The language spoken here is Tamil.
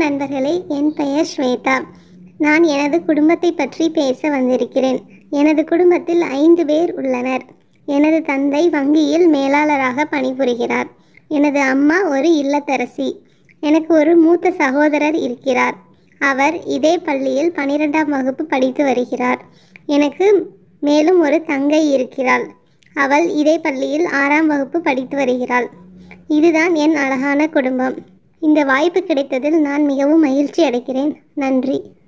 நண்பர்களே என் பெயர் ஸ்வேதா நான் எனது குடும்பத்தை பற்றி பேச வந்திருக்கிறேன் எனது குடும்பத்தில் ஐந்து பேர் உள்ளனர் எனது தந்தை வங்கியில் மேலாளராக பணிபுரிகிறார் எனது அம்மா ஒரு இல்லத்தரசி எனக்கு ஒரு மூத்த சகோதரர் இருக்கிறார் அவர் இதே பள்ளியில் பனிரெண்டாம் வகுப்பு படித்து வருகிறார் எனக்கு மேலும் ஒரு தங்கை இருக்கிறாள் அவள் இதே பள்ளியில் ஆறாம் வகுப்பு படித்து வருகிறாள் இதுதான் என் அழகான குடும்பம் இந்த வாய்ப்பு கிடைத்ததில் நான் மிகவும் மகிழ்ச்சி அடைகிறேன் நன்றி